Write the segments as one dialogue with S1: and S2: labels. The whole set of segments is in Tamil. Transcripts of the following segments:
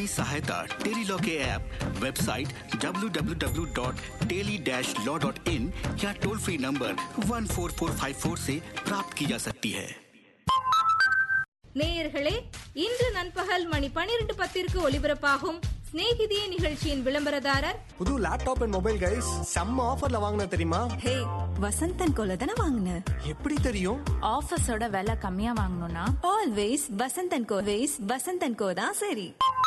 S1: सहायता टेलीलॉ के ऐप वेबसाइट www.teli-law.in या टोल फ्री नंबर 14454 से प्राप्त की जा सकती है
S2: நேயர்களே இன்று நண்பகல் மணி பனிரெண்டு பத்திற்கு ஒலிபரப்பாகும் சிநேகிதியே நிகழ்ச்சியின் விளம்பரதாரர்
S3: புது லேப்டாப் அண்ட் மொபைல் கைஸ் செம்ம ஆஃபர்ல வாங்கின தெரியுமா
S4: ஹே வசந்தன் கோல தானே வாங்கின
S3: எப்படி தெரியும்
S5: ஆஃபீஸோட விலை கம்மியா வாங்கணும்னா
S4: always Vasanthan co ways Vasanthan co தான் சரி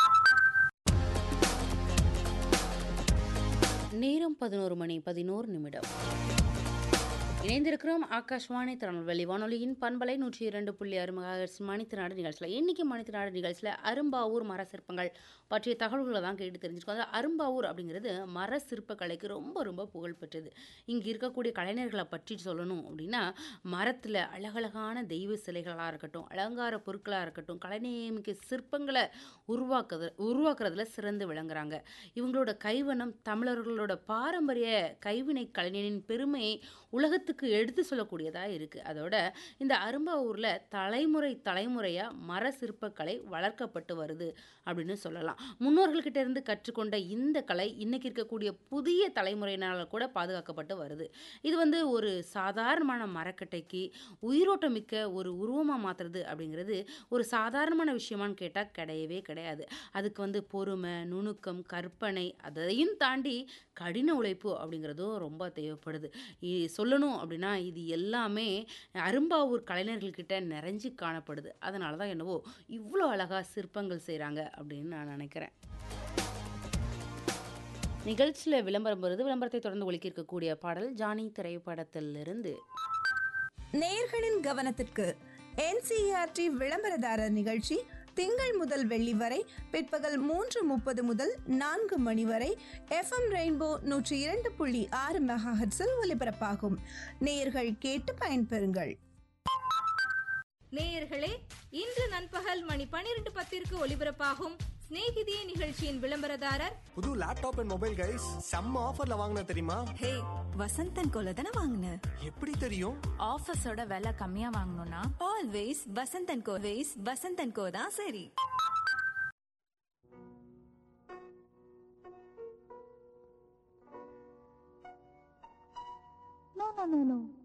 S6: நேரம் பதினோரு மணி பதினோரு நிமிடம் இணைந்திருக்கிறோம் ஆகாஷ்வாணி திருநெல்வேலி வானொலியின் பண்பலை நூற்றி இரண்டு புள்ளி ஆறு மெகாஹெர்ட்ஸ் மணித்திருநாடு நிகழ்ச்சியில் இன்றைக்கி மணித்திருநாடு நிகழ்ச்சியில் அரும்பாவூர் மர சிற்பங்கள் பற்றிய தகவல்களை தான் கேட்டு தெரிஞ்சுக்கோங்க அது அரும்பாவூர் அப்படிங்கிறது மர சிற்பக்கலைக்கு ரொம்ப ரொம்ப புகழ்பெற்றது இங்கே இருக்கக்கூடிய கலைஞர்களை பற்றி சொல்லணும் அப்படின்னா மரத்தில் அழகழகான தெய்வ சிலைகளாக இருக்கட்டும் அலங்கார பொருட்களாக இருக்கட்டும் கலைநேமிக்க சிற்பங்களை உருவாக்குறது உருவாக்குறதுல சிறந்து விளங்குறாங்க இவங்களோட கைவண்ணம் தமிழர்களோட பாரம்பரிய கைவினை கலைஞனின் பெருமையை உலகத்துக்கு எடுத்து சொல்லக்கூடியதாக இருக்குது அதோட இந்த அரும்பாவூரில் தலைமுறை தலைமுறையாக மர சிற்பக்கலை வளர்க்கப்பட்டு வருது அப்படின்னு சொல்லலாம் முன்னோர்கள்கிட்ட இருந்து கற்றுக்கொண்ட இந்த கலை இன்னைக்கு இருக்கக்கூடிய புதிய தலைமுறையினால் கூட பாதுகாக்கப்பட்டு வருது இது வந்து ஒரு சாதாரணமான மரக்கட்டைக்கு உயிரோட்டம் மிக்க ஒரு உருவமாக மாற்றுறது அப்படிங்கிறது ஒரு சாதாரணமான விஷயமான்னு கேட்டால் கிடையவே கிடையாது அதுக்கு வந்து பொறுமை நுணுக்கம் கற்பனை அதையும் தாண்டி கடின உழைப்பு அப்படிங்கிறதும் ரொம்ப தேவைப்படுது இ- சொல்லணும் அப்படின்னா இது எல்லாமே அரும்பாவூர் கலைஞர்கள்கிட்ட நிறைஞ்சு காணப்படுது அதனால தான் என்னவோ இவ்வளோ அழகாக சிற்பங்கள் செய்கிறாங்க அப்படின்னு நான் நினைக்கிறேன் நிகழ்ச்சியில் விளம்பரம் வருது விளம்பரத்தை தொடர்ந்து ஒலிக்க இருக்கக்கூடிய பாடல் ஜானி திரைப்படத்திலிருந்து
S7: நேயர்களின் கவனத்திற்கு என்சிஆர்டி விளம்பரதாரர் நிகழ்ச்சி திங்கள் முதல் வெள்ளி வரை பிற்பகல் மூன்று முப்பது முதல் நான்கு மணி வரை எஃப்எம் ரெயின்போ நூற்றி இரண்டு புள்ளி ஆறு மெகாஹெட்ஸில் ஒலிபரப்பாகும் நேயர்கள் கேட்டு பயன்பெறுங்கள்
S2: நேயர்களே இன்று நண்பகல் மணி பனிரெண்டு பத்திற்கு ஒலிபரப்பாகும் சிநேகிதியே நிகழ்ச்சியின் விளம்பரதாரர்
S3: புது லேப்டாப் அண்ட் மொபைல் கைஸ் செம்ம ஆஃபர்ல வாங்கின தெரியுமா
S4: ஹே வசந்தன் கோல தானே வாங்கின
S3: எப்படி தெரியும்
S5: ஆஃபீஸோட விலை கம்மியா வாங்கணும்னா
S4: always Vasanthan co ways Vasanthan co தான் சரி
S8: No, no, no, no.